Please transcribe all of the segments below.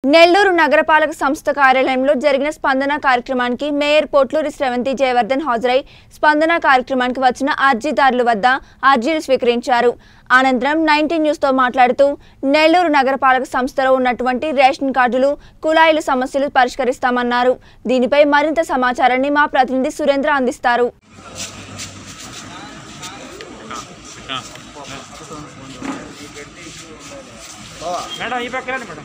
నెల్లూరు నగరపాలక సంస్థ కార్యాలయంలో జరిగిన స్పందన కార్యక్రమానికి మేయర్ పోట్లూరి శ్రవంతి జయవర్ధన్ హాజరై స్పందన కార్యక్రమానికి వచ్చిన అర్జీదారుల వద్ద అర్జీలు స్వీకరించారు అనంతరం నైన్టీన్ న్యూస్తో మాట్లాడుతూ నెల్లూరు నగరపాలక సంస్థలో ఉన్నటువంటి రేషన్ కార్డులు కుళాయిల సమస్యలు పరిష్కరిస్తామన్నారు దీనిపై మరింత సమాచారాన్ని మా ప్రతినిధి సురేంద్ర అందిస్తారు మేడం ఈ పక్కన రండి మేడం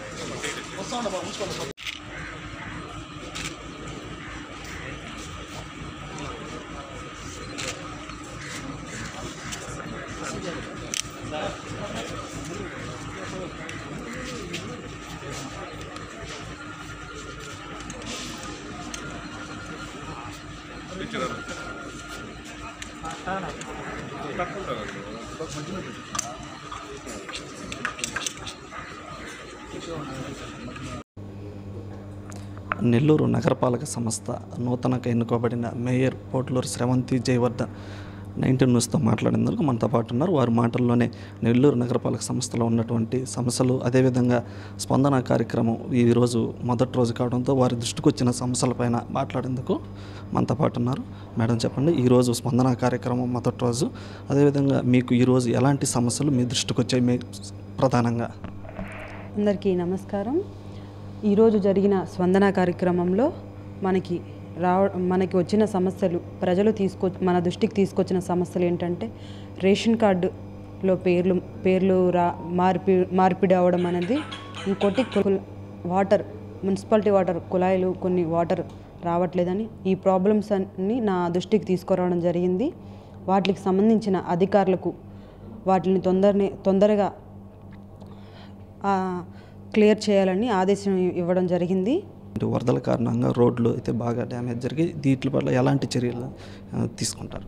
నెల్లూరు నగరపాలక సంస్థ నూతనంగా ఎన్నుకోబడిన మేయర్ పోట్లూరు శ్రవంతి జయవర్ధన్ నైన్టీన్ న్యూస్తో మాట్లాడేందుకు మనతో పాటు ఉన్నారు వారి మాటల్లోనే నెల్లూరు నగరపాలక సంస్థలో ఉన్నటువంటి సమస్యలు అదేవిధంగా స్పందన కార్యక్రమం ఈరోజు మొదటి రోజు కావడంతో వారి దృష్టికి వచ్చిన సమస్యలపైన మాట్లాడేందుకు మనతో పాటు ఉన్నారు మేడం చెప్పండి ఈరోజు స్పందన కార్యక్రమం మొదటి రోజు అదేవిధంగా మీకు ఈరోజు ఎలాంటి సమస్యలు మీ దృష్టికి వచ్చాయి మీ ప్రధానంగా అందరికీ నమస్కారం ఈరోజు జరిగిన స్పందన కార్యక్రమంలో మనకి రావ మనకి వచ్చిన సమస్యలు ప్రజలు తీసుకొ మన దృష్టికి తీసుకొచ్చిన సమస్యలు ఏంటంటే రేషన్ కార్డులో పేర్లు పేర్లు రా మార్పి మార్పిడి అవ్వడం అనేది ఇంకోటి కుల్- వాటర్ మున్సిపాలిటీ వాటర్ కుళాయిలు కొన్ని వాటర్ రావట్లేదని ఈ ప్రాబ్లమ్స్ అన్ని నా దృష్టికి తీసుకురావడం జరిగింది వాటికి సంబంధించిన అధికారులకు వాటిని తొందరనే తొందరగా ఆ, క్లియర్ చేయాలని ఆదేశం ఇవ్వడం జరిగింది ఇటు వరదల కారణంగా రోడ్లు అయితే బాగా డ్యామేజ్ జరిగి వీటి వల్ల ఎలాంటి చర్యలు ఆ, తీసుకుంటారు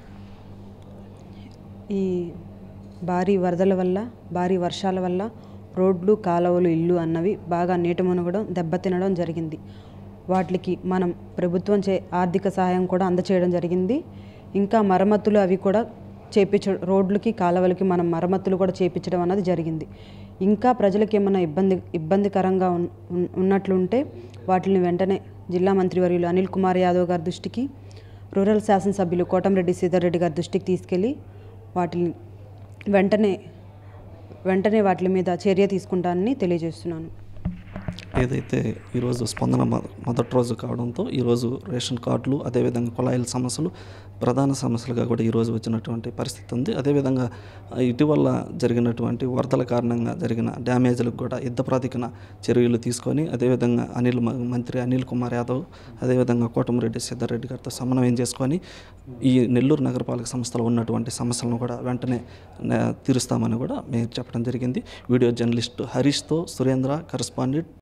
ఈ భారీ వరదల వల్ల భారీ వర్షాల వల్ల రోడ్లు కాలువలు ఇల్లు అన్నవి బాగా నీట మునగడం దెబ్బతినడం జరిగింది వాటికి మనం ప్రభుత్వం చే ఆర్థిక సహాయం కూడా అందచేయడం జరిగింది ఇంకా మరమ్మతులు అవి కూడా చేపించ రోడ్లకి కాలువలకి మనం మరమ్మతులు కూడా చేపించడం అన్నది జరిగింది ఇంకా ప్రజలకు ఏమైనా ఇబ్బంది ఇబ్బందికరంగా ఉన్- ఉన్- ఉన్నట్లుంటే వాటిని వెంటనే జిల్లా మంత్రివర్యులు అనిల్ కుమార్ యాదవ్ గారి దృష్టికి రూరల్ శాసనసభ్యులు కోటంరెడ్డి సీతారెడ్డి గారి దృష్టికి తీసుకెళ్ళి వాటిని వెంటనే వెంటనే వాటి మీద చర్య తీసుకుంటానని తెలియజేస్తున్నాను ఏదైతే ఈరోజు స్పందన మొ- మొదటి రోజు కావడంతో ఈరోజు రేషన్ కార్డులు అదేవిధంగా కుళాయిల సమస్యలు ప్రధాన సమస్యలుగా కూడా ఈరోజు వచ్చినటువంటి పరిస్థితి ఉంది అదేవిధంగా ఆ, ఇటీవల జరిగినటువంటి వరదల కారణంగా జరిగిన డ్యామేజ్లకు కూడా యుద్ధ ప్రాతికన చర్యలు తీసుకొని అదేవిధంగా అనిల్ మ- మంత్రి అనిల్ కుమార్ యాదవ్ అదేవిధంగా కోటమిరెడ్డి సిద్ధారెడ్డి గారితో సమన్వయం చేసుకొని ఈ నెల్లూరు నగరపాలక సంస్థలో ఉన్నటువంటి సమస్యలను కూడా వెంటనే నే- తీరుస్తామని కూడా మేము చెప్పడం జరిగింది వీడియో జర్నలిస్ట్ హరీష్తో సురేంద్ర కరస్పాండెంట్